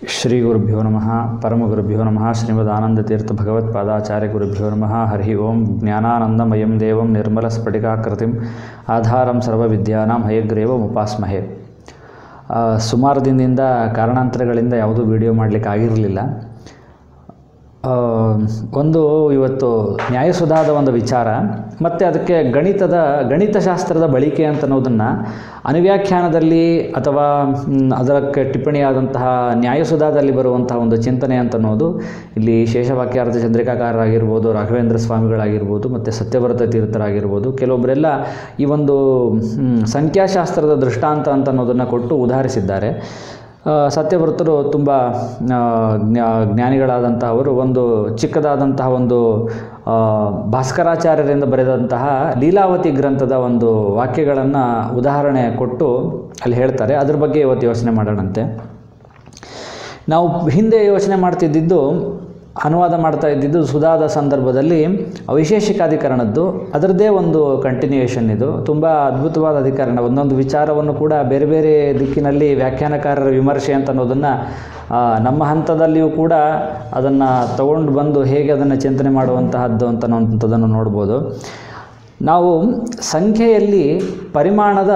ಶ್ರೀ ಗುರುಭ್ಯೋ ನಮಃ ಪರಮಗುರುಭ್ಯೋ ನಮಃ ಶ್ರೀಮದಾನಂದತೀರ್ಥ ಭಗವತ್ಪಾದಾಚಾರ್ಯ ಗುರುಭ್ಯೋ ನಮಃ ಹರಿ ಓಂ ಜ್ಞಾನಾನಂದಮಯಂ ದೇವಂ ನಿರ್ಮಲ ಸ್ಫಟಿಕಾಕೃತಿಂ ಆಧಾರಂ ಸರ್ವವಿದ್ಯಾನಾಂ ಹಯಗ್ರೀವ ಉಪಾಸ್ಮಹೆ ಆ, ಸುಮಾರು ದಿನದಿಂದ ಕಾರಣಾಂತರಗಳಿಂದ ಯಾವುದೂ ವಿಡಿಯೋ ಮಾಡಲಿಕ್ಕೆ ಆಗಿರಲಿಲ್ಲ ಆ, ಒಂದು ಇವತ್ತು ನ್ಯಾಯಸುಧಾದ ಒಂದು ವಿಚಾರ ಮತ್ತು ಅದಕ್ಕೆ ಗಣಿತದ ಗಣಿತಶಾಸ್ತ್ರದ ಬಳಕೆ ಅಂತ ಅನ್ನೋದನ್ನು ಅನುವ್ಯಾಖ್ಯಾನದಲ್ಲಿ ಅಥವಾ ಮ್, ಅದಕ್ಕೆ ಟಿಪ್ಪಣಿಯಾದಂತಹ ನ್ಯಾಯಸುಧಾದಲ್ಲಿ ಬರುವಂತಹ ಒಂದು ಚಿಂತನೆ ಅಂತ ಅನ್ನೋದು ಇಲ್ಲಿ ಶೇಷವಾಕ್ಯಾರ್ಥ ಚಂದ್ರಿಕಾಕಾರರಾಗಿರ್ಬೋದು ರಾಘವೇಂದ್ರ ಸ್ವಾಮಿಗಳಾಗಿರ್ಬೋದು ಮತ್ತು ಸತ್ಯವ್ರತ ತೀರ್ಥರಾಗಿರ್ಬೋದು ಕೆಲವೊಬ್ಬರೆಲ್ಲ ಈ ಒಂದು ಮ್, ಸಂಖ್ಯಾಶಾಸ್ತ್ರದ ದೃಷ್ಟಾಂತ ಅಂತ ಅನ್ನೋದನ್ನು ಕೊಟ್ಟು ಉದಾಹರಿಸಿದ್ದಾರೆ ಆ, ಸತ್ಯವ್ರತರು ತುಂಬ ಆ, ಜ್ಞಾ ಜ್ಞಾನಿಗಳಾದಂತಹ ಅವರು ಒಂದು ಚಿಕ್ಕದಾದಂತಹ ಒಂದು ಆ, ಭಾಸ್ಕರಾಚಾರ್ಯರಿಂದ ಬರೆದಂತಹ ಲೀಲಾವತಿ ಗ್ರಂಥದ ಒಂದು ವಾಕ್ಯಗಳನ್ನು ಉದಾಹರಣೆ ಕೊಟ್ಟು ಅಲ್ಲಿ ಹೇಳ್ತಾರೆ ಅದ್ರ ಬಗ್ಗೆ ಇವತ್ತು ಯೋಚನೆ ಮಾಡೋಣಂತೆ ನಾವು ಹಿಂದೆ ಯೋಚನೆ ಮಾಡ್ತಿದ್ದಿದ್ದು ಅನುವಾದ ಮಾಡ್ತಾ ಇದ್ದಿದ್ದು ಸುಧಾದ ಸಂದರ್ಭದಲ್ಲಿ ವೈಶೇಷಿಕಾಧಿಕರಣದ್ದು ಅದರದ್ದೇ ಒಂದು ಕಂಟಿನ್ಯೂಯೇಷನ್ ಇದು ತುಂಬ ಅದ್ಭುತವಾದ ಅಧಿಕರಣ ಒಂದೊಂದು ವಿಚಾರವನ್ನು ಕೂಡ ಬೇರೆ ಬೇರೆ ದಿಕ್ಕಿನಲ್ಲಿ ವ್ಯಾಖ್ಯಾನಕಾರರ ವಿಮರ್ಶೆ ಅಂತ ಅನ್ನೋದನ್ನು ಆ, ನಮ್ಮ ಹಂತದಲ್ಲಿಯೂ ಕೂಡ ಅದನ್ನು ತಗೊಂಡು ಬಂದು ಹೇಗೆ ಅದನ್ನು ಚಿಂತನೆ ಮಾಡುವಂತಹದ್ದು ಅಂತ ಅನ್ನೋಂಥದ್ದನ್ನು ನೋಡ್ಬೋದು ನಾವು ಸಂಖ್ಯೆಯಲ್ಲಿ ಪರಿಮಾಣದ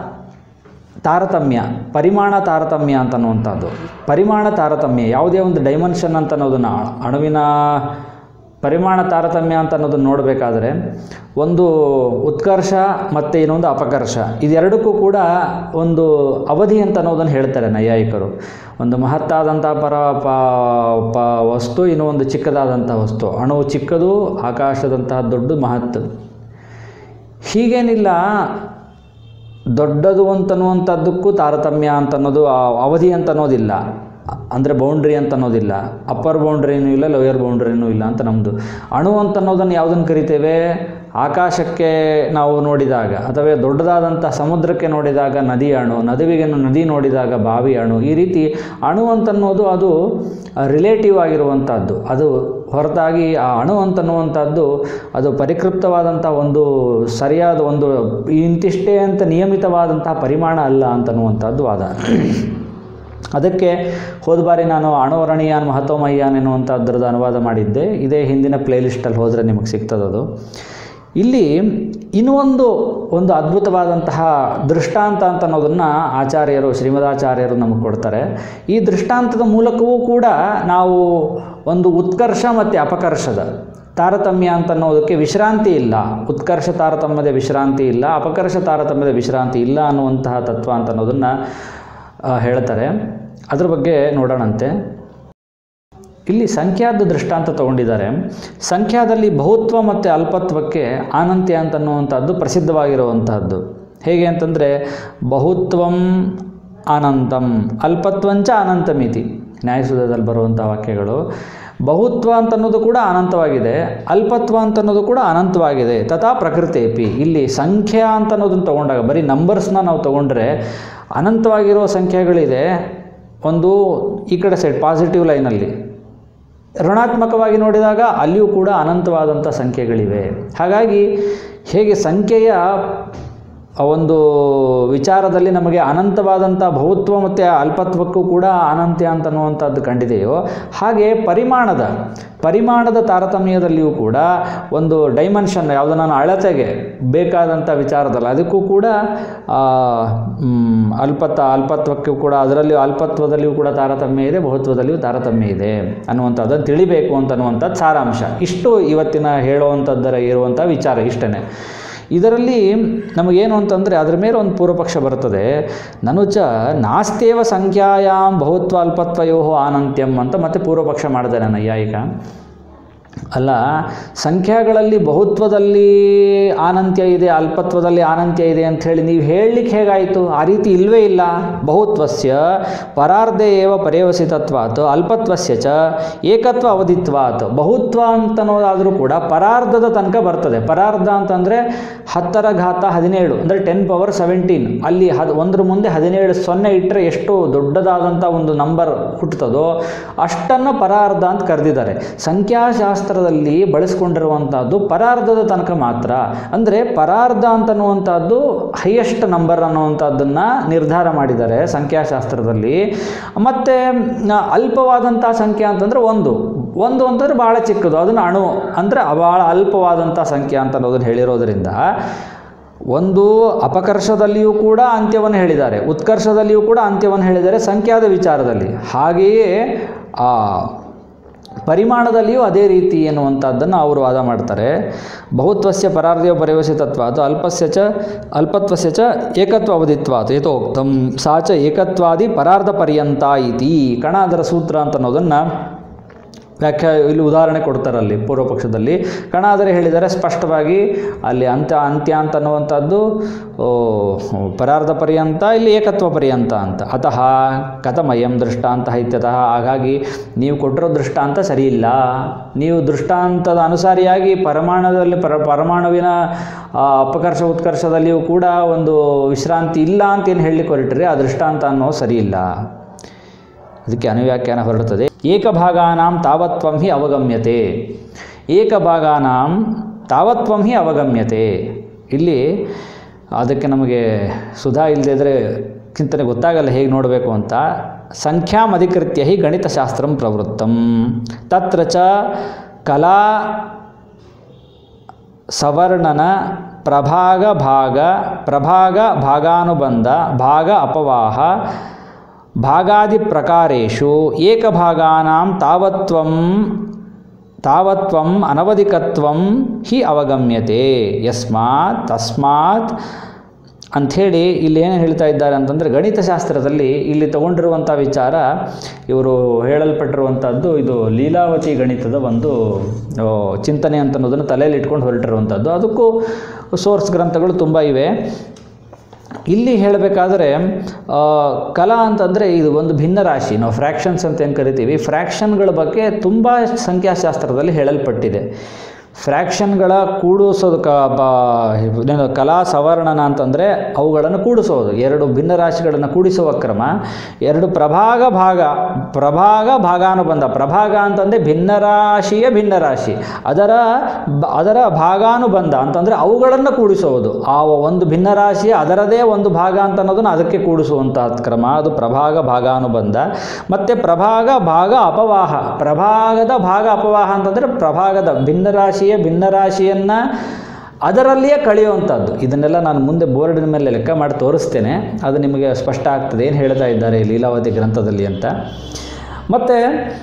ತಾರತಮ್ಯ ಪರಿಮಾಣ ತಾರತಮ್ಯ ಅಂತ ಅನ್ನುವಂಥದ್ದು ಪರಿಮಾಣ ತಾರತಮ್ಯ ಯಾವುದೇ ಒಂದು ಡೈಮೆನ್ಷನ್ ಅಂತ ಅನ್ನೋದನ್ನು ಅಣುವಿನ ಪರಿಮಾಣ ತಾರತಮ್ಯ ಅಂತ ಅನ್ನೋದನ್ನು ನೋಡಬೇಕಾದ್ರೆ ಒಂದು ಉತ್ಕರ್ಷ ಮತ್ತು ಇನ್ನೊಂದು ಅಪಕರ್ಷ ಇದೆರಡಕ್ಕೂ ಕೂಡ ಒಂದು ಅವಧಿ ಅಂತ ಅನ್ನೋದನ್ನು ಹೇಳ್ತಾರೆ ನೈಯಾಯಿಕರು ಒಂದು ಮಹತ್ತಾದಂಥ ಪರ ಪ ಪ ವಸ್ತು ಇನ್ನೂ ಒಂದು ಚಿಕ್ಕದಾದಂಥ ವಸ್ತು ಅಣು ಚಿಕ್ಕದು ಆಕಾಶದಂತಹ ದೊಡ್ಡ ಮಹತ್ತು ಹೀಗೇನಿಲ್ಲ ದೊಡ್ಡದು ಅಂತನ್ನುವಂಥದ್ದಕ್ಕೂ ತಾರತಮ್ಯ ಅಂತ ಅನ್ನೋದು ಆ ಅವಧಿ ಅಂತ ಅನ್ನೋದಿಲ್ಲ ಅಂದರೆ ಬೌಂಡ್ರಿ ಅಂತ ಅನ್ನೋದಿಲ್ಲ ಅಪ್ಪರ್ ಬೌಂಡ್ರಿನೂ ಇಲ್ಲ ಲೋಯರ್ ಬೌಂಡ್ರಿನೂ ಇಲ್ಲ ಅಂತ ನಮ್ಮದು ಅಣು ಅಂತ ಅನ್ನೋದನ್ನು ಯಾವುದನ್ನು ಕರಿತೇವೆ ಆಕಾಶಕ್ಕೆ ನಾವು ನೋಡಿದಾಗ ಅಥವಾ ದೊಡ್ಡದಾದಂಥ ಸಮುದ್ರಕ್ಕೆ ನೋಡಿದಾಗ ನದಿ ಅಣು ನದುವಿಗೆ ನದಿ ನೋಡಿದಾಗ ಬಾವಿ ಅಣು ಈ ರೀತಿ ಅಣು ಅಂತನ್ನೋದು ಅದು ರಿಲೇಟಿವ್ ಆಗಿರುವಂಥದ್ದು ಅದು ಹೊರತಾಗಿ ಆ ಅಣು ಅಂತನ್ನುವಂಥದ್ದು ಅದು ಪರಿಕೃಪ್ತವಾದಂಥ ಒಂದು ಸರಿಯಾದ ಒಂದು ಇಂತಿಷ್ಟೇ ಅಂತ ನಿಯಮಿತವಾದಂತಹ ಪರಿಮಾಣ ಅಲ್ಲ ಅಂತನ್ನುವಂಥದ್ದು ವಾದ ಅದಕ್ಕೆ ಹೋದ ಬಾರಿ ನಾನು ಅಣುವರಣೀಯಾನ್ ಮಹತ್ವಮಯ್ಯಾನ್ ಎನ್ನುವಂಥದ್ರದ್ದು ಅನುವಾದ ಮಾಡಿದ್ದೆ ಇದೇ ಹಿಂದಿನ ಪ್ಲೇಲಿಸ್ಟಲ್ಲಿ ಹೋದರೆ ನಿಮಗೆ ಸಿಗ್ತದದು ಇಲ್ಲಿ ಇನ್ನೂ ಒಂದು ಒಂದು ಅದ್ಭುತವಾದಂತಹ ದೃಷ್ಟಾಂತ ಅಂತ ಅನ್ನೋದನ್ನು ಆಚಾರ್ಯರು ಶ್ರೀಮದಾಚಾರ್ಯರು ನಮಗೆ ಕೊಡ್ತಾರೆ ಈ ದೃಷ್ಟಾಂತದ ಮೂಲಕವೂ ಕೂಡ ನಾವು ಒಂದು ಉತ್ಕರ್ಷ ಮತ್ತು ಅಪಕರ್ಷದ ತಾರತಮ್ಯ ಅಂತ ಅನ್ನೋದಕ್ಕೆ ವಿಶ್ರಾಂತಿ ಇಲ್ಲ ಉತ್ಕರ್ಷ ತಾರತಮ್ಯದ ವಿಶ್ರಾಂತಿ ಇಲ್ಲ ಅಪಕರ್ಷ ತಾರತಮ್ಯದ ವಿಶ್ರಾಂತಿ ಇಲ್ಲ ಅನ್ನುವಂತಹ ತತ್ವ ಅಂತ ಅನ್ನೋದನ್ನು ಆ, ಹೇಳ್ತಾರೆ ಅದ್ರ ಬಗ್ಗೆ ನೋಡೋಣಂತೆ ಇಲ್ಲಿ ಸಂಖ್ಯಾದ ದೃಷ್ಟಾಂತ ತಗೊಂಡಿದ್ದಾರೆ ಸಂಖ್ಯಾದಲ್ಲಿ ಬಹುತ್ವ ಮತ್ತು ಅಲ್ಪತ್ವಕ್ಕೆ ಆನಂತ್ಯ ಅಂತನ್ನುವಂಥದ್ದು ಪ್ರಸಿದ್ಧವಾಗಿರುವಂತಹದ್ದು ಹೇಗೆ ಅಂತಂದರೆ ಬಹುತ್ವಂ ಅನಂತಂ ಅಲ್ಪತ್ವಂಚ ಅನಂತಮಿತಿ ನ್ಯಾಯಸುಧದಲ್ಲಿ ಬರುವಂಥ ವಾಕ್ಯಗಳು ಬಹುತ್ವ ಅಂತನ್ನೋದು ಕೂಡ ಅನಂತವಾಗಿದೆ ಅಲ್ಪತ್ವ ಅಂತನ್ನೋದು ಕೂಡ ಅನಂತವಾಗಿದೆ ತಥಾ ಪ್ರಕೃತೇಪಿ ಇಲ್ಲಿ ಸಂಖ್ಯಾ ಅಂತ ಅನ್ನೋದನ್ನು ತೊಗೊಂಡಾಗ ಬರೀ ನಂಬರ್ಸ್ನ ನಾವು ತೊಗೊಂಡ್ರೆ ಅನಂತವಾಗಿರೋ ಸಂಖ್ಯೆಗಳಿದೆ ಒಂದು ಈ ಕಡೆ ಸೈಡ್ ಪಾಸಿಟಿವ್ ಲೈನಲ್ಲಿ ಋಣಾತ್ಮಕವಾಗಿ ನೋಡಿದಾಗ ಅಲ್ಲಿಯೂ ಕೂಡ ಅನಂತವಾದಂಥ ಸಂಖ್ಯೆಗಳಿವೆ ಹಾಗಾಗಿ ಹೇಗೆ ಸಂಖ್ಯೆಯ ಆ ಒಂದು ವಿಚಾರದಲ್ಲಿ ನಮಗೆ ಅನಂತವಾದಂಥ ಬಹುತ್ವ ಮತ್ತು ಅಲ್ಪತ್ವಕ್ಕೂ ಕೂಡ ಅನಂತ್ಯ ಅಂತನ್ನುವಂಥದ್ದು ಕಂಡಿದೆಯೋ ಹಾಗೆ ಪರಿಮಾಣದ ಪರಿಮಾಣದ ತಾರತಮ್ಯದಲ್ಲಿಯೂ ಕೂಡ ಒಂದು ಡೈಮೆನ್ಷನ್ ಯಾವುದನ್ನ ಅಳತೆಗೆ ಬೇಕಾದಂಥ ವಿಚಾರದಲ್ಲ ಅದಕ್ಕೂ ಕೂಡ ಆ, ಮ್, ಅಲ್ಪತ ಅಲ್ಪತ್ವಕ್ಕೂ ಕೂಡ ಅದರಲ್ಲಿಯೂ ಅಲ್ಪತ್ವದಲ್ಲಿಯೂ ಕೂಡ ತಾರತಮ್ಯ ಇದೆ ಬಹುತ್ವದಲ್ಲಿಯೂ ತಾರತಮ್ಯ ಇದೆ ಅನ್ನುವಂಥದ್ದನ್ನು ತಿಳಿಬೇಕು ಅಂತನ್ನುವಂಥದ್ದು ಸಾರಾಂಶ ಇಷ್ಟು ಇವತ್ತಿನ ಹೇಳುವಂಥದ್ದರ ಇರುವಂಥ ವಿಚಾರ ಇಷ್ಟೇ ಇದರಲ್ಲಿ ನಮಗೇನು ಅಂತಂದರೆ ಅದ್ರ ಮೇಲೆ ಒಂದು ಪೂರ್ವಪಕ್ಷ ಬರ್ತದೆ ನನುಚ ನಾಸ್ತೇವ ಸಂಖ್ಯಾಯಾಮ್ ಬಹುತ್ವ ಅಲ್ಪತ್ವಯೋ ಆನಂತ್ಯಂ ಅಂತ ಮತ್ತೆ ಪೂರ್ವಪಕ್ಷ ಮಾಡಿದ್ದಾರೆ ನೈಯಾಯಿಕ ಅಲ್ಲ ಸಂಖ್ಯಾಗಳಲ್ಲಿ ಬಹುತ್ವದಲ್ಲಿ ಆನಂತ್ಯ ಇದೆ ಅಲ್ಪತ್ವದಲ್ಲಿ ಆನಂತ್ಯ ಇದೆ ಅಂತ ಹೇಳಿ ನೀವು ಹೇಳಲಿಕ್ಕೆ ಹೇಗಾಯಿತು ಆ ರೀತಿ ಇಲ್ಲವೇ ಇಲ್ಲ ಬಹುತ್ವಸ್ಯ ಪರಾರ್ಧೆ ಏವ ಪರ್ಯವಸಿತತ್ವಾತ್ ಅಲ್ಪತ್ವಸ್ಯ ಚ ಏಕತ್ವ ಅವಧಿತ್ವಾತ್ ಬಹುತ್ವ ಅಂತನೋದಾದರೂ ಕೂಡ ಪರಾರ್ಧದ ತನಕ ಬರ್ತದೆ ಪರಾರ್ಧ ಅಂತಂದರೆ ಹತ್ತರ ಘಾತ ಹದಿನೇಳು ಅಂದರೆ ಟೆನ್ ಪವರ್ ಸೆವೆಂಟೀನ್ ಅಲ್ಲಿ ಹದ್ ಒಂದ್ರ ಮುಂದೆ ಹದಿನೇಳು ಸೊನ್ನೆ ಇಟ್ಟರೆ ಎಷ್ಟು ದೊಡ್ಡದಾದಂಥ ಒಂದು ನಂಬರ್ ಹುಟ್ಟುತ್ತದೋ ಅಷ್ಟನ್ನು ಪರಾರ್ಧ ಅಂತ ಕರೆದಿದ್ದಾರೆ ಸಂಖ್ಯಾಶಾಸ್ತ್ರ ಸಂಖ್ಯಾಶಾಸ್ತ್ರದಲ್ಲಿ ಬಳಸ್ಕೊಂಡಿರುವಂಥದ್ದು ಪರಾರ್ಧದ ತನಕ ಮಾತ್ರ ಅಂದರೆ ಪರಾರ್ಧ ಅಂತನ್ನುವಂಥದ್ದು ಹೈಯೆಸ್ಟ್ ನಂಬರ್ ಅನ್ನುವಂಥದ್ದನ್ನು ನಿರ್ಧಾರ ಮಾಡಿದ್ದಾರೆ ಸಂಖ್ಯಾಶಾಸ್ತ್ರದಲ್ಲಿ ಮತ್ತು ಅಲ್ಪವಾದಂಥ ಸಂಖ್ಯೆ ಅಂತಂದರೆ ಒಂದು ಒಂದು ಅಂತಂದರೆ ಭಾಳ ಚಿಕ್ಕದು ಅದನ್ನು ಅಣು ಅಂದರೆ ಭಾಳ ಅಲ್ಪವಾದಂಥ ಸಂಖ್ಯೆ ಅಂತ ಅನ್ನೋದನ್ನು ಹೇಳಿರೋದ್ರಿಂದ ಒಂದು ಅಪಕರ್ಷದಲ್ಲಿಯೂ ಕೂಡ ಅಂತ್ಯವನ್ನು ಹೇಳಿದ್ದಾರೆ ಉತ್ಕರ್ಷದಲ್ಲಿಯೂ ಕೂಡ ಅಂತ್ಯವನ್ನು ಹೇಳಿದ್ದಾರೆ ಸಂಖ್ಯಾದ ವಿಚಾರದಲ್ಲಿ ಹಾಗೆಯೇ ಆ ಪರಿಮಾಣದಲ್ಲಿಯೂ ಅದೇ ರೀತಿ ಎನ್ನುವಂಥದ್ದನ್ನು ಅವರು ವಾದ ಮಾಡ್ತಾರೆ ಬಹುತ್ವಸ್ಯ ಪರಾರ್ಧೀಯ ಪರಿವಸಿತತ್ವ ಅದು ಅಲ್ಪಸ್ಯ ಚ ಅಲ್ಪತ್ವಸ್ಯ ಚ ಏಕತ್ವ ಅವಧಿತ್ವಾತ್ ಯಥೋಕ್ತಂ ಸಾ ಚ ಏಕತ್ವಾದಿ ಪರಾರ್ಧ ಪರ್ಯಂತ ಇತಿ ಕಣ ಅದರ ಸೂತ್ರ ಅಂತ ಅನ್ನೋದನ್ನು ವ್ಯಾಖ್ಯಾ ಇಲ್ಲಿ ಉದಾಹರಣೆ ಕೊಡ್ತಾರೆ ಅಲ್ಲಿ ಪೂರ್ವ ಪಕ್ಷದಲ್ಲಿ ಕಣ ಆದರೆ ಹೇಳಿದರೆ ಸ್ಪಷ್ಟವಾಗಿ ಅಲ್ಲಿ ಅಂತ್ಯ ಅಂತ್ಯ ಅಂತ ಅನ್ನುವಂಥದ್ದು ಓ, ಪರಾರ್ಧ ಪರ್ಯಂತ ಇಲ್ಲಿ ಏಕತ್ವ ಪರ್ಯಂತ ಅಂತ ಅತಃ ಕಥಮಯಂ ದೃಷ್ಟಾಂತ ಇತ್ಯತಃ ಹಾಗಾಗಿ ನೀವು ಕೊಟ್ಟಿರೋ ದೃಷ್ಟಾಂತ ಸರಿಯಿಲ್ಲ ನೀವು ದೃಷ್ಟಾಂತದ ಅನುಸಾರಿಯಾಗಿ ಪರಮಾಣುದಲ್ಲಿ ಪರ ಪರಮಾಣುವಿನ ಆ, ಅಪಕರ್ಷ ಉತ್ಕರ್ಷದಲ್ಲಿಯೂ ಕೂಡ ಒಂದು ವಿಶ್ರಾಂತಿ ಇಲ್ಲ ಅಂತ ಏನು ಹೇಳಲಿಕ್ಕೆ ಹೊರಟ್ರಿ ಆ ದೃಷ್ಟಾಂತ ಅನ್ನೋ ಸರಿಯಿಲ್ಲ ಅದಕ್ಕೆ ಅನುವ್ಯಾಖ್ಯಾನ ಹೊರಡುತ್ತದೆ ಏಕಭಾಗಾನಾಂ ತಾವತ್ವಂ ಹಿ ಅವಗಮ್ಯತೆ ಏಕಭಾಗಾನಾಂ ತಾವತ್ವಂ ಹಿ ಅವಗಮ್ಯತೆ ಇಲ್ಲಿ ಅದಕ್ಕೆ ನಮಗೆ ಸುಧಾ ಇಲ್ಲದೆ ಇದ್ದರೆ ಚಿಂತನೆ ಗೊತ್ತಾಗಲ್ಲ ಹೇಗೆ ನೋಡಬೇಕು ಅಂತ ಸಂಖ್ಯಾಮಧಿಕೃತ್ಯ ಹಿ ಗಣಿತಶಾಸ್ತ್ರಂ ಪ್ರವೃತ್ತಂ ತತ್ರ ಚ ಕಲಾ ಸವರ್ಣನ ಪ್ರಭಾಗ ಭಾಗ ಪ್ರಭಾಗ ಭಾಗಾನುಬಂಧ ಭಾಗ ಅಪವಾಹ ಭಾಗಾದಿ ಪ್ರಕಾರೇಷು ಏಕಭಾಗಾನಾಂ ತಾವತ್ವಂ ತಾವತ್ವಂ ಅನವಧಿಕತ್ವಂ ಹಿ ಅವಗಮ್ಯತೆ ಯಸ್ಮಾತ್ ತಸ್ಮಾತ್ ಅಂಥೇಳಿ ಇಲ್ಲಿ ಏನು ಹೇಳ್ತಾ ಇದ್ದಾರೆ ಅಂತಂದರೆ ಗಣಿತಶಾಸ್ತ್ರದಲ್ಲಿ ಇಲ್ಲಿ ತಗೊಂಡಿರುವಂಥ ವಿಚಾರ ಇವರು ಹೇಳಲ್ಪಟ್ಟಿರುವಂಥದ್ದು ಇದು ಲೀಲಾವತಿ ಗಣಿತದ ಒಂದು ಆ, ಚಿಂತನೆ ಅಂತ ಅನ್ನೋದನ್ನು ತಲೆಯಲ್ಲಿ ಇಟ್ಕೊಂಡು ಹೊರಟಿರುವಂಥದ್ದು ಅದಕ್ಕೂ ಸೋರ್ಸ್ ಗ್ರಂಥಗಳು ತುಂಬ ಇವೆ ಇಲ್ಲಿ ಹೇಳಬೇಕಾದ್ರೆ ಆ, ಕಲಾ ಅಂತಂದರೆ ಇದು ಒಂದು ಭಿನ್ನ ರಾಶಿ ನಾವು ಫ್ರ್ಯಾಕ್ಷನ್ಸ್ ಅಂತ ಏನು ಕರಿತೀವಿ ಫ್ರ್ಯಾಕ್ಷನ್ಗಳ ಬಗ್ಗೆ ತುಂಬ ಸಂಖ್ಯಾಶಾಸ್ತ್ರದಲ್ಲಿ ಹೇಳಲ್ಪಟ್ಟಿದೆ ಫ್ರ್ಯಾಕ್ಷನ್ಗಳ ಕೂಡಿಸೋದು ಕ ಬ- ಏನು ಕಲಾ ಸವರ್ಣನ ಅಂತಂದರೆ ಅವುಗಳನ್ನು ಕೂಡಿಸೋದು ಎರಡು ಭಿನ್ನ ರಾಶಿಗಳನ್ನು ಕೂಡಿಸುವ ಕ್ರಮ ಎರಡು ಪ್ರಭಾಗ ಭಾಗ ಪ್ರಭಾಗ ಭಾಗಾನುಬಂಧ ಪ್ರಭಾಗ ಅಂತಂದರೆ ಭಿನ್ನ ರಾಶಿಯ ಭಿನ್ನ ರಾಶಿ ಅದರ ಬ- ಅದರ ಭಾಗಾನುಬಂಧ ಅಂತಂದರೆ ಅವುಗಳನ್ನು ಕೂಡಿಸುವುದು ಆ ಒಂದು ಭಿನ್ನ ರಾಶಿಯ ಅದರದೇ ಒಂದು ಭಾಗ ಅಂತ ಅನ್ನೋದನ್ನು ಅದಕ್ಕೆ ಕೂಡಿಸುವಂತಹ ಕ್ರಮ ಅದು ಪ್ರಭಾಗ ಭಾಗಾನುಬಂಧ ಮತ್ತು ಪ್ರಭಾಗ ಭಾಗ ಅಪವಾಹ ಪ್ರಭಾಗದ ಭಾಗ ಅಪವಾಹ ಅಂತಂದರೆ ಪ್ರಭಾಗದ ಭಿನ್ನ ರಾಶಿಯ ಭಿನ್ನ ರಾಶಿಯನ್ನು ಅದರಲ್ಲಿಯೇ ಕಳೆಯುವಂಥದ್ದು ಇದನ್ನೆಲ್ಲ ನಾನು ಮುಂದೆ ಬೋರ್ಡಿನ ಮೇಲೆ ಲೆಕ್ಕ ಮಾಡಿ ತೋರಿಸ್ತೇನೆ ಅದು ನಿಮಗೆ ಸ್ಪಷ್ಟ ಆಗ್ತದೆ ಏನು ಹೇಳ್ತಾ ಇದ್ದಾರೆ ಈ ಲೀಲಾವತಿ ಗ್ರಂಥದಲ್ಲಿ ಅಂತ ಮತ್ತು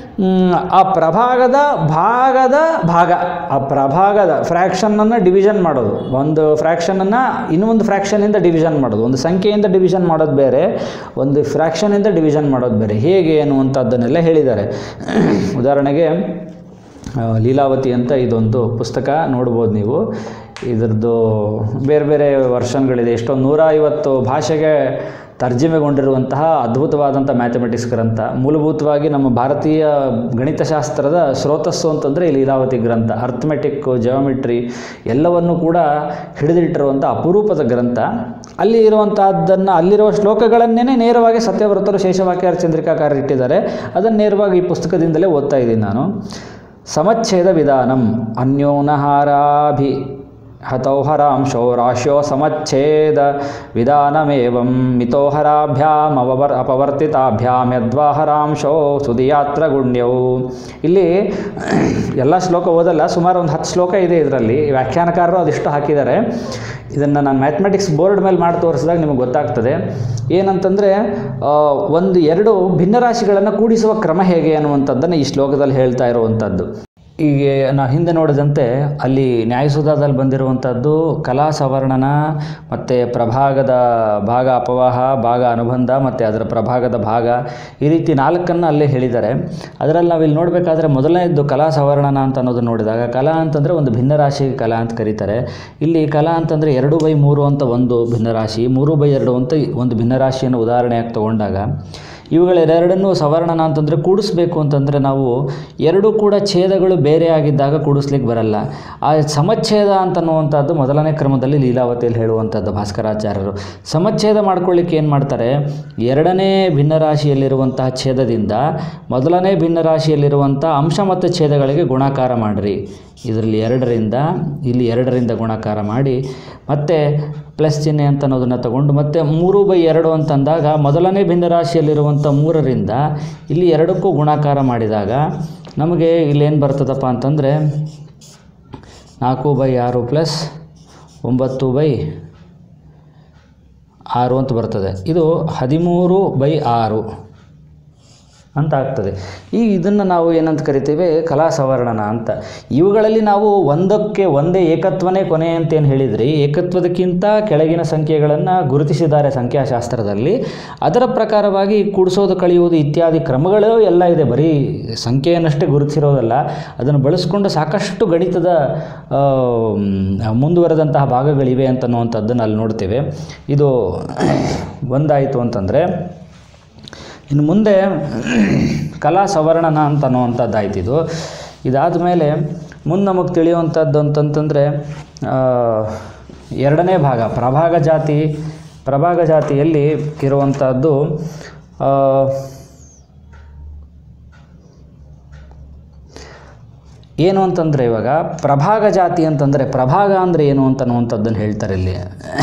ಆ ಪ್ರಭಾಗದ ಭಾಗದ ಭಾಗ ಆ ಪ್ರಭಾಗದ ಫ್ರ್ಯಾಕ್ಷನನ್ನು ಡಿವಿಷನ್ ಮಾಡೋದು ಒಂದು ಫ್ರ್ಯಾಕ್ಷನನ್ನು ಇನ್ನೊಂದು ಫ್ರ್ಯಾಕ್ಷನಿಂದ ಡಿವಿಷನ್ ಮಾಡೋದು ಒಂದು ಸಂಖ್ಯೆಯಿಂದ ಡಿವಿಷನ್ ಮಾಡೋದು ಬೇರೆ ಒಂದು ಫ್ರ್ಯಾಕ್ಷನಿಂದ ಡಿವಿಷನ್ ಮಾಡೋದು ಬೇರೆ ಹೇಗೆ ಅನ್ನುವಂಥದ್ದನ್ನೆಲ್ಲ ಹೇಳಿದ್ದಾರೆ ಉದಾಹರಣೆಗೆ ಆ, ಲೀಲಾವತಿ ಅಂತ ಇದೊಂದು ಪುಸ್ತಕ ನೋಡ್ಬೋದು ನೀವು ಇದರದ್ದು ಬೇರೆ ಬೇರೆ ವರ್ಷನ್ಗಳಿದೆ ಎಷ್ಟೊಂದು ನೂರ ಐವತ್ತು ಭಾಷೆಗೆ ತರ್ಜಮೆಗೊಂಡಿರುವಂತಹ ಅದ್ಭುತವಾದಂಥ ಮ್ಯಾಥಮೆಟಿಕ್ಸ್ ಗ್ರಂಥ ಮೂಲಭೂತವಾಗಿ ನಮ್ಮ ಭಾರತೀಯ ಗಣಿತಶಾಸ್ತ್ರದ ಸ್ರೋತಸ್ಸು ಅಂತಂದರೆ ಈ ಲೀಲಾವತಿ ಗ್ರಂಥ ಅರ್ಥಮೆಟಿಕ್ ಜಿಯೋಮೆಟ್ರಿ ಎಲ್ಲವನ್ನು ಕೂಡ ಹಿಡಿದಿಟ್ಟಿರುವಂಥ ಅಪರೂಪದ ಗ್ರಂಥ ಅಲ್ಲಿ ಇರುವಂತಹದ್ದನ್ನು ಅಲ್ಲಿರುವ ಶ್ಲೋಕಗಳನ್ನೇ ನೇರವಾಗಿ ಸತ್ಯವ್ರತರು ಶೇಷವಾಕ್ಯ ಚಂದ್ರಿಕಾಕಾರ ಇಟ್ಟಿದ್ದಾರೆ ಅದನ್ನು ನೇರವಾಗಿ ಈ ಪುಸ್ತಕದಿಂದಲೇ ಓದ್ತಾ ಇದ್ದೀನಿ ನಾನು ಸಮಚ್ಛೇದ ವಿಧಾನಂ ಅನ್ಯೋನಹಾರಾಭಿ ಹತೌಹರಾಂಶೋ ರಾಶ್ಯೋ ಸಮಚ್ಛೇದ ವಿಧಾನಮೇವಂ ಮಿತೋಹರಾಭ್ಯಾಮ್ ಅವವರ್ ಅಪವರ್ತಿತಾಭ್ಯಾಮ್ ಯದ್ವಾಹರಾಂಶೋ ಸುದಿಯಾತ್ರ ಗುಣ್ಯವು ಇಲ್ಲಿ ಎಲ್ಲ ಶ್ಲೋಕ ಓದಲ್ಲ ಸುಮಾರು ಒಂದು ಹತ್ತು ಶ್ಲೋಕ ಇದೆ ಇದರಲ್ಲಿ ವ್ಯಾಖ್ಯಾನಕಾರರು ಅದಿಷ್ಟು ಹಾಕಿದ್ದಾರೆ ಇದನ್ನು ನಾನು ಮ್ಯಾಥಮೆಟಿಕ್ಸ್ ಬೋರ್ಡ್ ಮೇಲೆ ಮಾಡಿ ತೋರಿಸಿದಾಗ ನಿಮಗೆ ಗೊತ್ತಾಗ್ತದೆ ಏನಂತಂದರೆ ಆ, ಒಂದು ಎರಡು ಭಿನ್ನರಾಶಿಗಳನ್ನು ಕೂಡಿಸುವ ಕ್ರಮ ಹೇಗೆ ಅನ್ನುವಂಥದ್ದನ್ನು ಈ ಶ್ಲೋಕದಲ್ಲಿ ಹೇಳ್ತಾ ಇರುವಂಥದ್ದು ಈಗ ನಾ ಹಿಂದೆ ನೋಡಿದಂತೆ ಅಲ್ಲಿ ನ್ಯಾಯಸುಧಾದಲ್ಲಿ ಬಂದಿರುವಂಥದ್ದು ಕಲಾ ಸವರ್ಣನ ಮತ್ತು ಪ್ರಭಾಗದ ಭಾಗ ಅಪವಾಹ ಭಾಗ ಅನುಬಂಧ ಮತ್ತು ಅದರ ಪ್ರಭಾಗದ ಭಾಗ ಈ ರೀತಿ ನಾಲ್ಕನ್ನು ಅಲ್ಲೇ ಹೇಳಿದ್ದಾರೆ ಅದರಲ್ಲಿ ನಾವಿಲ್ಲಿ ನೋಡಬೇಕಾದ್ರೆ ಮೊದಲನೇದ್ದು ಕಲಾ ಸವರ್ಣನ ಅಂತ ಅನ್ನೋದು ನೋಡಿದಾಗ ಕಲಾ ಅಂತಂದರೆ ಒಂದು ಭಿನ್ನರಾಶಿ ಕಲಾ ಅಂತ ಕರೀತಾರೆ ಇಲ್ಲಿ ಕಲಾ ಅಂತಂದರೆ ಎರಡು ಬೈ ಮೂರು ಅಂತ ಒಂದು ಭಿನ್ನರಾಶಿ ಮೂರು ಬೈ ಎರಡು ಅಂತ ಒಂದು ಭಿನ್ನರಾಶಿಯನ್ನು ಉದಾಹರಣೆಯಾಗಿ ತಗೊಂಡಾಗ ಇವುಗಳೆರಡನ್ನೂ ಸವರ್ಣನ ಅಂತಂದರೆ ಕೂಡಿಸ್ಬೇಕು ಅಂತಂದರೆ ನಾವು ಎರಡೂ ಕೂಡ ಛೇದಗಳು ಬೇರೆ ಆಗಿದ್ದಾಗ ಕೂಡಿಸ್ಲಿಕ್ಕೆ ಬರಲ್ಲ ಆ ಸಮಚ್ಛೇದ ಅಂತನ್ನುವಂಥದ್ದು ಮೊದಲನೇ ಕ್ರಮದಲ್ಲಿ ಲೀಲಾವತಿಯಲ್ಲಿ ಹೇಳುವಂಥದ್ದು ಭಾಸ್ಕರಾಚಾರ್ಯರು ಸಮಚ್ಛೇದ ಮಾಡ್ಕೊಳ್ಳಿಕ್ಕೆ ಏನು ಮಾಡ್ತಾರೆ ಎರಡನೇ ಭಿನ್ನರಾಶಿಯಲ್ಲಿರುವಂತಹ ಛೇದದಿಂದ ಮೊದಲನೇ ಭಿನ್ನರಾಶಿಯಲ್ಲಿರುವಂಥ ಅಂಶ ಮತ್ತು ಛೇದಗಳಿಗೆ ಗುಣಾಕಾರ ಮಾಡಿರಿ ಇದರಲ್ಲಿ ಎರಡರಿಂದ ಇಲ್ಲಿ ಎರಡರಿಂದ ಗುಣಾಕಾರ ಮಾಡಿ ಮತ್ತೆ ಪ್ಲಸ್ ಚಿಹ್ನೆ ಅಂತ ಅನ್ನೋದನ್ನು ತಗೊಂಡು ಮತ್ತೆ ಮೂರು ಬೈ ಎರಡು ಅಂತಂದಾಗ ಮೊದಲನೇ ಭಿನ್ನರಾಶಿಯಲ್ಲಿರುವಂಥ ಮೂರರಿಂದ ಇಲ್ಲಿ ಎರಡಕ್ಕೂ ಗುಣಾಕಾರ ಮಾಡಿದಾಗ ನಮಗೆ ಇಲ್ಲೇನು ಬರ್ತದಪ್ಪ ಅಂತಂದರೆ ನಾಲ್ಕು ಬೈ ಆರು ಪ್ಲಸ್ ಒಂಬತ್ತು ಬೈ ಆರು ಅಂತ ಬರ್ತದೆ ಇದು ಹದಿಮೂರು ಬೈ ಆರು ಅಂತ ಆಗ್ತದೆ ಈಗ ಇದನ್ನು ನಾವು ಏನಂತ ಕರಿತೇವೆ ಕಲಾ ಸವರ್ಣನ ಅಂತ ಇವುಗಳಲ್ಲಿ ನಾವು ಒಂದಕ್ಕೆ ಒಂದೇ ಏಕತ್ವನೇ ಕೊನೆ ಅಂತ ಏನು ಹೇಳಿದ್ರಿ ಏಕತ್ವದಕ್ಕಿಂತ ಕೆಳಗಿನ ಸಂಖ್ಯೆಗಳನ್ನು ಗುರುತಿಸಿದ್ದಾರೆ ಸಂಖ್ಯಾಶಾಸ್ತ್ರದಲ್ಲಿ ಅದರ ಪ್ರಕಾರವಾಗಿ ಕೂಡಿಸೋದು ಕಳೆಯುವುದು ಇತ್ಯಾದಿ ಕ್ರಮಗಳು ಎಲ್ಲ ಇದೆ ಬರೀ ಸಂಖ್ಯೆಯನ್ನಷ್ಟೇ ಗುರುತಿಸಿರೋದಲ್ಲ ಅದನ್ನು ಬಳಸ್ಕೊಂಡು ಸಾಕಷ್ಟು ಗಣಿತದ ಆ, ಮ್, ಮುಂದುವರೆದಂತಹ ಭಾಗಗಳಿವೆ ಅಂತನ್ನುವಂಥದ್ದನ್ನು ಅಲ್ಲಿ ನೋಡ್ತೇವೆ ಇದು ಒಂದಾಯಿತು ಅಂತಂದರೆ ಇನ್ನು ಮುಂದೆ ಕಲಾ ಸವರ್ಣನ ಅಂತ ಅನ್ನುವಂಥದ್ದು ಇದು ಇದಾದ ಮೇಲೆ ಮುಂದೆ ನಮಗೆ ತಿಳಿಯುವಂಥದ್ದು ಅಂತಂತಂದರೆ ಆ, ಎರಡನೇ ಭಾಗ ಪ್ರಭಾಗ ಜಾತಿ ಪ್ರಭಾಗ ಜಾತಿಯಲ್ಲಿ ಇರುವಂಥದ್ದು ಆ, ಏನು ಅಂತಂದರೆ ಇವಾಗ ಪ್ರಭಾಗ ಜಾತಿ ಅಂತಂದರೆ ಪ್ರಭಾಗ ಅಂದರೆ ಏನು ಅಂತ ಅನ್ನುವಂಥದ್ದನ್ನು ಹೇಳ್ತಾರೆ ಇಲ್ಲಿ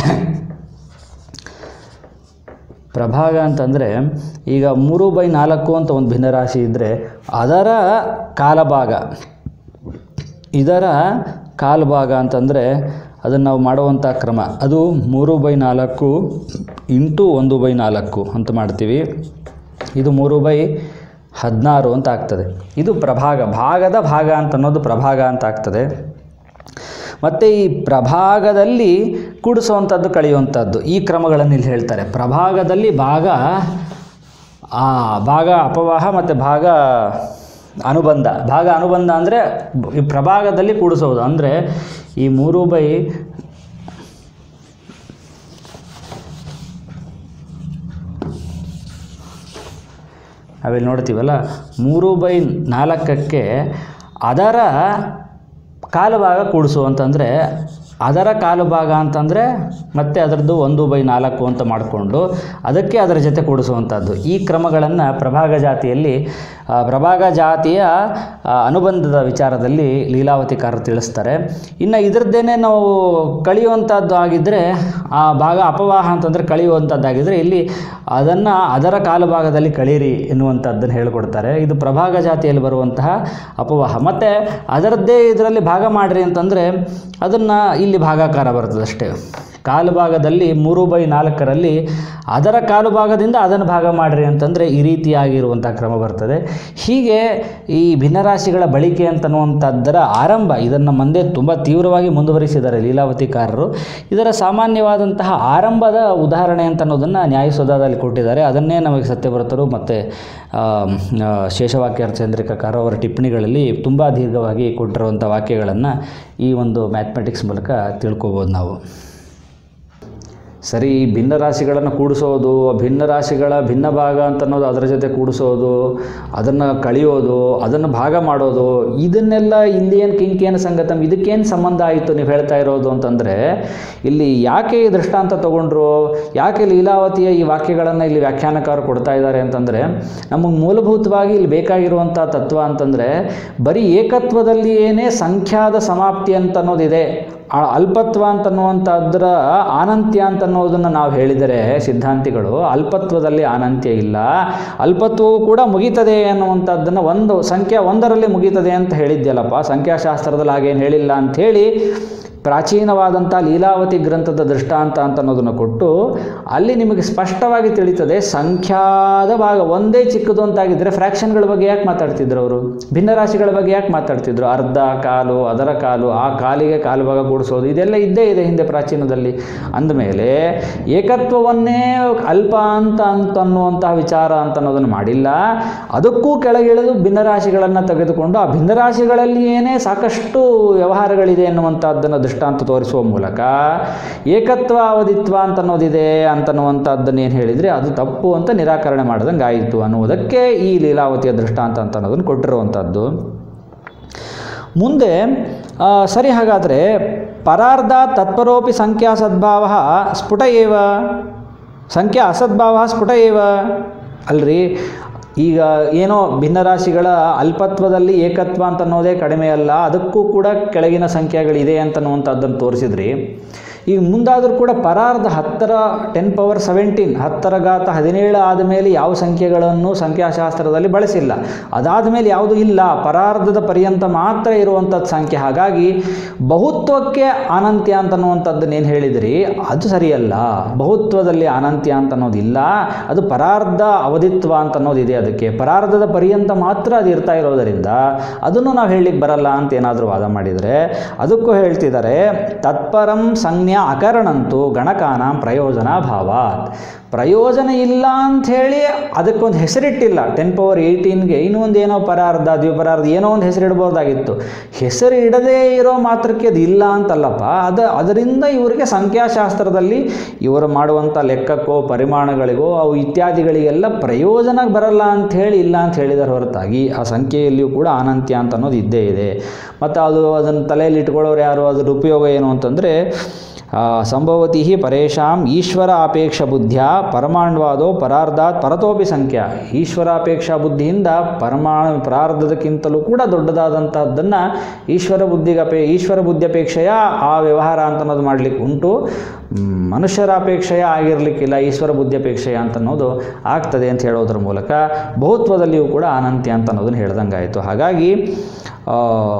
ಪ್ರಭಾಗ ಅಂತಂದರೆ ಈಗ ಮೂರು ಬೈ ನಾಲ್ಕು ಅಂತ ಒಂದು ಭಿನ್ನರಾಶಿ ಇದ್ದರೆ ಅದರ ಕಾಲಭಾಗ ಇದರ ಕಾಲ್ಭಾಗ ಅಂತಂದರೆ ಅದನ್ನು ನಾವು ಮಾಡುವಂಥ ಕ್ರಮ ಅದು ಮೂರು ಬೈ ನಾಲ್ಕು ಇಂಟು ಒಂದು ಬೈ ನಾಲ್ಕು ಅಂತ ಮಾಡ್ತೀವಿ ಇದು ಮೂರು ಬೈ ಹದಿನಾರು ಅಂತ ಆಗ್ತದೆ ಇದು ಪ್ರಭಾಗ ಭಾಗದ ಭಾಗ ಅಂತ ಅನ್ನೋದು ಪ್ರಭಾಗ ಅಂತ ಆಗ್ತದೆ ಮತ್ತು ಈ ಪ್ರಭಾಗದಲ್ಲಿ ಕೂಡಿಸುವಂಥದ್ದು ಕಳೆಯುವಂಥದ್ದು ಈ ಕ್ರಮಗಳನ್ನು ಇಲ್ಲಿ ಹೇಳ್ತಾರೆ ಪ್ರಭಾಗದಲ್ಲಿ ಭಾಗ ಆ ಭಾಗ ಅಪವಾಹ ಮತ್ತು ಭಾಗ ಅನುಬಂಧ ಭಾಗ ಅನುಬಂಧ ಅಂದರೆ ಈ ಪ್ರಭಾಗದಲ್ಲಿ ಕೂಡಿಸೋದು ಅಂದರೆ ಈ ಮೂರು ಬೈ ನಾವಿಲ್ಲಿ ನೋಡ್ತೀವಲ್ಲ ಮೂರು ಬೈ ನಾಲ್ಕಕ್ಕೆ ಅದರ ಕಾಲು ಭಾಗ ಕೂಡಿಸು ಅಂತಂದರೆ ಅದರ ಕಾಲು ಭಾಗ ಅಂತಂದರೆ ಮತ್ತೆ ಅದರದ್ದು ಒಂದು ಬೈ ನಾಲ್ಕು ಅಂತ ಮಾಡಿಕೊಂಡು ಅದಕ್ಕೆ ಅದರ ಜೊತೆ ಕೂಡಿಸುವಂಥದ್ದು ಈ ಕ್ರಮಗಳನ್ನು ಪ್ರಭಾಗ ಜಾತಿಯಲ್ಲಿ ಆ, ಪ್ರಭಾಗ ಜಾತಿಯ ಆ, ಅನುಬಂಧದ ವಿಚಾರದಲ್ಲಿ ಲೀಲಾವತಿಕಾರರು ತಿಳಿಸ್ತಾರೆ ಇನ್ನು ಇದರದ್ದೇನೆ ನಾವು ಕಳೆಯುವಂಥದ್ದು ಆಗಿದ್ದರೆ ಆ ಭಾಗ ಅಪವಾಹ ಅಂತಂದರೆ ಕಳೆಯುವಂಥದ್ದಾಗಿದ್ದರೆ ಇಲ್ಲಿ ಅದನ್ನು ಅದರ ಕಾಲು ಭಾಗದಲ್ಲಿ ಕಳೀರಿ ಎನ್ನುವಂಥದ್ದನ್ನು ಹೇಳಿಕೊಡ್ತಾರೆ ಇದು ಪ್ರಭಾಗ ಜಾತಿಯಲ್ಲಿ ಬರುವಂತಹ ಅಪವಾಹ ಮತ್ತು ಅದರದ್ದೇ ಇದರಲ್ಲಿ ಭಾಗ ಮಾಡಿರಿ ಅಂತಂದರೆ ಅದನ್ನು ಇಲ್ಲಿ ಭಾಗಾಕಾರ ಬರ್ತದೆ ಅಷ್ಟೇ ಕಾಲು ಭಾಗದಲ್ಲಿ ಮೂರು ಬೈ ನಾಲ್ಕರಲ್ಲಿ ಅದರ ಕಾಲು ಭಾಗದಿಂದ ಅದನ್ನು ಭಾಗ ಮಾಡಿರಿ ಅಂತಂದರೆ ಈ ರೀತಿಯಾಗಿರುವಂಥ ಕ್ರಮ ಬರ್ತದೆ ಹೀಗೆ ಈ ಭಿನ್ನರಾಶಿಗಳ ಬಳಕೆ ಅಂತನ್ನುವಂಥದ್ದರ ಆರಂಭ ಇದನ್ನು ಮುಂದೆ ತುಂಬ ತೀವ್ರವಾಗಿ ಮುಂದುವರಿಸಿದ್ದಾರೆ ಲೀಲಾವತಿಕಾರರು ಇದರ ಸಾಮಾನ್ಯವಾದಂತಹ ಆರಂಭದ ಉದಾಹರಣೆ ಅಂತ ಅನ್ನೋದನ್ನು ನ್ಯಾಯಸುಧಾದಲ್ಲಿ ಕೊಟ್ಟಿದ್ದಾರೆ ಅದನ್ನೇ ನಮಗೆ ಸತ್ಯವ್ರತರು ಮತ್ತು ಆ, ಆ, ಶೇಷವಾಕ್ಯ ಚಂದ್ರಿಕಾಕಾರ ಅವರ ಟಿಪ್ಪಣಿಗಳಲ್ಲಿ ತುಂಬ ದೀರ್ಘವಾಗಿ ಕೊಟ್ಟಿರುವಂಥ ವಾಕ್ಯಗಳನ್ನು ಈ ಒಂದು ಮ್ಯಾಥಮೆಟಿಕ್ಸ್ ಮೂಲಕ ತಿಳ್ಕೊಬೋದು ನಾವು ಸರಿ ಈ ಭಿನ್ನ ರಾಶಿಗಳನ್ನು ಕೂಡಿಸೋದು ಆ ಭಿನ್ನ ರಾಶಿಗಳ ಭಿನ್ನ ಭಾಗ ಅಂತ ಅನ್ನೋದು ಅದರ ಜೊತೆ ಕೂಡಿಸೋದು ಅದನ್ನು ಕಳೆಯೋದು ಅದನ್ನು ಭಾಗ ಮಾಡೋದು ಇದನ್ನೆಲ್ಲ ಇಲ್ಲಿ ಏನು ಕಿಂಕೇನು ಸಂಗತಂ ಇದಕ್ಕೇನು ಸಂಬಂಧ ಆಯಿತು ನೀವು ಹೇಳ್ತಾ ಇರೋದು ಅಂತಂದರೆ ಇಲ್ಲಿ ಯಾಕೆ ಈ ದೃಷ್ಟಾಂತ ತಗೊಂಡ್ರು ಯಾಕೆ ಲೀಲಾವತಿಯ ಈ ವಾಕ್ಯಗಳನ್ನು ಇಲ್ಲಿ ವ್ಯಾಖ್ಯಾನಕಾರ ಕೊಡ್ತಾ ಇದ್ದಾರೆ ಅಂತಂದರೆ ನಮಗೆ ಮೂಲಭೂತವಾಗಿ ಇಲ್ಲಿ ಬೇಕಾಗಿರುವಂಥ ತತ್ವ ಅಂತಂದರೆ ಬರೀ ಏಕತ್ವದಲ್ಲಿ ಏನೇ ಸಂಖ್ಯಾದ ಸಮಾಪ್ತಿ ಅಂತ ಅನ್ನೋದಿದೆ ಆ ಅಲ್ಪತ್ವ ಅಂತನ್ನುವಂಥದ್ರ ಆನಂತ್ಯ ಅಂತನ್ನೋದನ್ನು ನಾವು ಹೇಳಿದರೆ ಸಿದ್ಧಾಂತಿಗಳು ಅಲ್ಪತ್ವದಲ್ಲಿ ಆನಂತ್ಯ ಇಲ್ಲ ಅಲ್ಪತ್ವವು ಕೂಡ ಮುಗೀತದೆ ಅನ್ನುವಂಥದ್ದನ್ನು ಒಂದು ಸಂಖ್ಯಾ ಒಂದರಲ್ಲಿ ಮುಗೀತದೆ ಅಂತ ಹೇಳಿದ್ಯಲ್ಲಪ್ಪ ಸಂಖ್ಯಾಶಾಸ್ತ್ರದಲ್ಲಿ ಹಾಗೇನು ಹೇಳಿಲ್ಲ ಅಂಥೇಳಿ ಪ್ರಾಚೀನವಾದಂಥ ಲೀಲಾವತಿ ಗ್ರಂಥದ ದೃಷ್ಟಾಂತ ಅಂತ ಅನ್ನೋದನ್ನು ಕೊಟ್ಟು ಅಲ್ಲಿ ನಿಮಗೆ ಸ್ಪಷ್ಟವಾಗಿ ತಿಳಿತದೆ ಸಂಖ್ಯಾದ ಭಾಗ ಒಂದೇ ಚಿಕ್ಕದು ಅಂತಾಗಿದ್ದರೆ ಫ್ರ್ಯಾಕ್ಷನ್ಗಳ ಬಗ್ಗೆ ಯಾಕೆ ಮಾತಾಡ್ತಿದ್ರು ಅವರು ಭಿನ್ನರಾಶಿಗಳ ಬಗ್ಗೆ ಯಾಕೆ ಮಾತಾಡ್ತಿದ್ರು ಅರ್ಧ ಕಾಲು ಅದರ ಕಾಲು ಆ ಕಾಲಿಗೆ ಕಾಲು ಭಾಗ ಕೂಡಿಸೋದು ಇದೆಲ್ಲ ಇದ್ದೇ ಇದೆ ಹಿಂದೆ ಪ್ರಾಚೀನದಲ್ಲಿ ಅಂದಮೇಲೆ ಏಕತ್ವವನ್ನೇ ಅಲ್ಪ ಅಂತ ಅಂತ ಅನ್ನುವಂತಹ ವಿಚಾರ ಅಂತ ಅನ್ನೋದನ್ನು ಮಾಡಿಲ್ಲ ಅದಕ್ಕೂ ಕೆಳಗಿಳಿದು ಭಿನ್ನರಾಶಿಗಳನ್ನು ತೆಗೆದುಕೊಂಡು ಆ ಭಿನ್ನರಾಶಿಗಳಲ್ಲಿ ಏನೇ ಸಾಕಷ್ಟು ವ್ಯವಹಾರಗಳಿದೆ ಎನ್ನುವಂಥದ್ದನ್ನು ದೃಷ್ಟಾಂತ ತೋರಿಸುವ ಮೂಲಕ ಏಕತ್ವ ಅವಧಿತ್ವ ಅಂತ ಅನ್ನೋದಿದೆ ಅಂತನ್ನುವಂಥದ್ದನ್ನು ಏನು ಹೇಳಿದರೆ ಅದು ತಪ್ಪು ಅಂತ ನಿರಾಕರಣೆ ಮಾಡ್ದಂಗೆ ಆಯಿತು ಅನ್ನುವುದಕ್ಕೆ ಈ ಲೀಲಾವತಿಯ ದೃಷ್ಟಾಂತ ಅಂತ ಅನ್ನೋದನ್ನು ಕೊಟ್ಟಿರುವಂಥದ್ದು ಮುಂದೆ ಆ, ಸರಿ ಹಾಗಾದರೆ ಪರಾರ್ಧ ತತ್ಪರೋಪಿ ಸಂಖ್ಯಾ ಸದ್ಭಾವ ಸ್ಫುಟ ಏವ ಸಂಖ್ಯಾ ಅಸದ್ಭಾವ ಸ್ಫುಟ ಏವ ಅಲ್ರಿ ಈಗ ಏನೋ ಭಿನ್ನರಾಶಿಗಳ ಅಲ್ಪತ್ವದಲ್ಲಿ ಏಕತ್ವ ಅಂತ ಅನ್ನೋದೇ ಕಡಿಮೆ ಅಲ್ಲ ಅದಕ್ಕೂ ಕೂಡ ಕೆಳಗಿನ ಸಂಖ್ಯೆಗಳಿದೆ ಅಂತನ್ನುವಂಥದ್ದನ್ನು ತೋರಿಸಿದ್ರಿ ಈಗ ಮುಂದಾದರೂ ಕೂಡ ಪರಾರ್ಧ ಹತ್ತರ ಟೆನ್ ಪವರ್ ಸೆವೆಂಟೀನ್ ಹತ್ತರ ಘಾತ ಹದಿನೇಳು ಆದಮೇಲೆ ಯಾವ ಸಂಖ್ಯೆಗಳನ್ನು ಸಂಖ್ಯಾಶಾಸ್ತ್ರದಲ್ಲಿ ಬಳಸಿಲ್ಲ ಅದಾದ ಮೇಲೆ ಯಾವುದು ಇಲ್ಲ ಪರಾರ್ಧದ ಪರ್ಯಂತ ಮಾತ್ರ ಇರುವಂಥದ್ದು ಸಂಖ್ಯೆ ಹಾಗಾಗಿ ಬಹುತ್ವಕ್ಕೆ ಅನಂತ್ಯ ಅಂತನ್ನುವಂಥದ್ದನ್ನು ಏನು ಹೇಳಿದ್ರಿ ಅದು ಸರಿಯಲ್ಲ ಬಹುತ್ವದಲ್ಲಿ ಅನಂತ್ಯ ಅಂತ ಅನ್ನೋದಿಲ್ಲ ಅದು ಪರಾರ್ಧ ಅವಧಿತ್ವ ಅಂತ ಅನ್ನೋದಿದೆ ಅದಕ್ಕೆ ಪರಾರ್ಧದ ಪರ್ಯಂತ ಮಾತ್ರ ಅದು ಇರ್ತಾ ಇರೋದರಿಂದ ಅದನ್ನು ನಾವು ಹೇಳಲಿಕ್ಕೆ ಬರಲ್ಲ ಅಂತ ಏನಾದರೂ ವಾದ ಮಾಡಿದರೆ ಅದಕ್ಕೂ ಹೇಳ್ತಿದ್ದಾರೆ ತತ್ಪರಂ ಸಂಜ್ಞಾ ಅಕರಣಂತೂ ಗಣಕಾನಾಂ ಪ್ರಯೋಜನ ಭಾವಾತ್ ಪ್ರಯೋಜನ ಇಲ್ಲ ಅಂಥೇಳಿ ಅದಕ್ಕೊಂದು ಹೆಸರಿಟ್ಟಿಲ್ಲ ಟೆನ್ ಪವರ್ ಏಯ್ಟೀನ್ಗೆ ಇನ್ನೂ ಒಂದು ಏನೋ ಪರಾರ್ಧ ದ್ವಿಪರಾರ್ಧ ಏನೋ ಒಂದು ಹೆಸರಿಡ್ಬೋದಾಗಿತ್ತು ಹೆಸರು ಇಡದೇ ಇರೋ ಮಾತ್ರಕ್ಕೆ ಅದು ಇಲ್ಲ ಅಂತಲ್ಲಪ್ಪ ಅದು ಅದರಿಂದ ಇವರಿಗೆ ಸಂಖ್ಯಾಶಾಸ್ತ್ರದಲ್ಲಿ ಇವರು ಮಾಡುವಂಥ ಲೆಕ್ಕಕ್ಕೋ ಪರಿಮಾಣಗಳಿಗೋ ಅವು ಇತ್ಯಾದಿಗಳಿಗೆಲ್ಲ ಪ್ರಯೋಜನ ಬರಲ್ಲ ಅಂಥೇಳಿ ಇಲ್ಲ ಅಂತ ಹೇಳಿದಾರೆ ಹೊರತಾಗಿ ಆ ಸಂಖ್ಯೆಯಲ್ಲಿಯೂ ಕೂಡ ಅನಂತ್ಯ ಅಂತ ಅನ್ನೋದು ಇದ್ದೇ ಇದೆ ಮತ್ತು ಅದು ಅದನ್ನು ತಲೆಯಲ್ಲಿ ಇಟ್ಕೊಳ್ಳೋರು ಯಾರು ಅದ್ರ ಉಪಯೋಗ ಏನು ಅಂತಂದರೆ ಸಂಭವತಿ ಪರೇಶಾಂ ಈಶ್ವರ ಅಪೇಕ್ಷ ಬುದ್ಧಿಯ ಪರಮಾಣ್ವಾದೋ ಪರಾರ್ಧಾತ್ ಪರತೋಪಿ ಸಂಖ್ಯಾ ಈಶ್ವರಾಪೇಕ್ಷ ಬುದ್ಧಿಯಿಂದ ಪರಮಾಣು ಪರಾರ್ಧದಕ್ಕಿಂತಲೂ ಕೂಡ ದೊಡ್ಡದಾದಂಥದ್ದನ್ನು ಈಶ್ವರ ಬುದ್ಧಿಗಪೇ ಈಶ್ವರ ಬುದ್ಧಿಯಪೇಕ್ಷೆಯ ಆ ವ್ಯವಹಾರ ಅಂತ ಅನ್ನೋದು ಮಾಡಲಿಕ್ಕೆ ಉಂಟು ಮ್, ಮನುಷ್ಯರ ಅಪೇಕ್ಷೆಯ ಆಗಿರಲಿಕ್ಕಿಲ್ಲ ಈಶ್ವರ ಬುದ್ಧಿಯಪೇಕ್ಷೆಯ ಅಂತ ಅನ್ನೋದು ಆಗ್ತದೆ ಅಂತ ಹೇಳೋದ್ರ ಮೂಲಕ ಬಹುತ್ವದಲ್ಲಿಯೂ ಕೂಡ ಅನಂತ್ಯ ಅಂತ ಅನ್ನೋದನ್ನು ಹೇಳ್ದಂಗಾಯಿತು ಹಾಗಾಗಿ ಆ,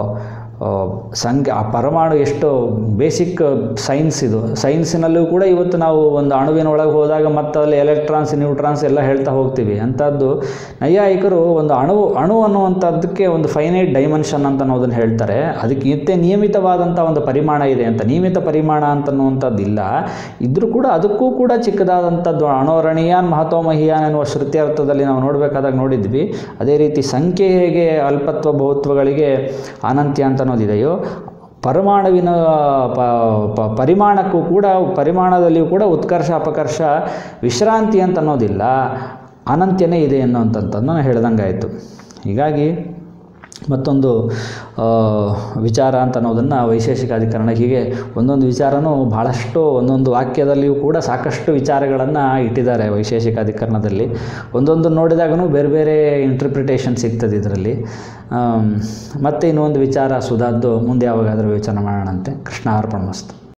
ಆ, ಸಂಖ್ಯೆ ಆ ಪರಮಾಣು ಎಷ್ಟು ಬೇಸಿಕ್ ಸೈನ್ಸ್ ಇದು ಸೈನ್ಸಿನಲ್ಲೂ ಕೂಡ ಇವತ್ತು ನಾವು ಒಂದು ಅಣುವಿನ ಒಳಗೆ ಹೋದಾಗ ಮತ್ತೆ ಅಲ್ಲಿ ಎಲೆಕ್ಟ್ರಾನ್ಸ್ ನ್ಯೂಟ್ರಾನ್ಸ್ ಎಲ್ಲ ಹೇಳ್ತಾ ಹೋಗ್ತೀವಿ ಅಂಥದ್ದು ನೈಯಾಯಿಕರು ಒಂದು ಅಣು ಅಣು ಅನ್ನುವಂಥದ್ದಕ್ಕೆ ಒಂದು ಫೈನೈಟ್ ಡೈಮೆನ್ಷನ್ ಅಂತ ಅನ್ನೋದನ್ನು ಹೇಳ್ತಾರೆ ಅದಕ್ಕೆ ಇತ್ತೆ ನಿಯಮಿತವಾದಂಥ ಒಂದು ಪರಿಮಾಣ ಇದೆ ಅಂತ ನಿಯಮಿತ ಪರಿಮಾಣ ಅಂತನ್ನುವಂಥದ್ದು ಇಲ್ಲ ಇದ್ರೂ ಕೂಡ ಅದಕ್ಕೂ ಕೂಡ ಚಿಕ್ಕದಾದಂಥದ್ದು ಅಣೋರಣೀಯಾನ್ ಮಹತೋಮಹಿಯಾನ್ ಎನ್ನುವ ಶ್ರುತ್ಯರ್ಥದಲ್ಲಿ ನಾವು ನೋಡಬೇಕಾದಾಗ ನೋಡಿದ್ವಿ ಅದೇ ರೀತಿ ಸಂಖ್ಯೆ ಹೇಗೆ ಅಲ್ಪತ್ವ ಬಹುತ್ವಗಳಿಗೆ ಅನಂತ್ಯ ಅಂತ ಅನ್ನೋದಿದೆಯೋ ಪರಮಾಣುವಿನ ಪ ಪ ಪರಿಮಾಣಕ್ಕೂ ಕೂಡ ಪರಿಮಾಣದಲ್ಲಿಯೂ ಕೂಡ ಉತ್ಕರ್ಷ ಅಪಕರ್ಷ ವಿಶ್ರಾಂತಿ ಅಂತ ಅನ್ನೋದಿಲ್ಲ ಅನಂತ್ಯನೇ ಇದೆ ಅನ್ನೋಂಥದ್ದನ್ನು ಹೇಳ್ದಂಗಾಯಿತು ಹೀಗಾಗಿ ಮತ್ತೊಂದು ಆ, ವಿಚಾರ ಅಂತ ಅನ್ನೋದನ್ನು ವೈಶೇಷಿಕ ಅಧಿಕರಣ ಹೀಗೆ ಒಂದೊಂದು ವಿಚಾರನೂ ಭಾಳಷ್ಟು ಒಂದೊಂದು ವಾಕ್ಯದಲ್ಲಿಯೂ ಕೂಡ ಸಾಕಷ್ಟು ವಿಚಾರಗಳನ್ನು ಇಟ್ಟಿದ್ದಾರೆ ವೈಶೇಷಿಕ ಅಧಿಕರಣದಲ್ಲಿ ಒಂದೊಂದು ನೋಡಿದಾಗೂ ಬೇರೆ ಬೇರೆ ಇಂಟರ್ಪ್ರಿಟೇಷನ್ ಸಿಗ್ತದೆ ಇದರಲ್ಲಿ ಆಮ್, ಮತ್ತೆ ಇನ್ನೊಂದು ವಿಚಾರ ಸುಧಾದ್ದು ಮುಂದೆ ಯಾವಾಗಾದರೂ ಯೋಚನೆ ಮಾಡೋಣಂತೆ ಕೃಷ್ಣ ಅರ್ಪಣ ಮಸ್ತು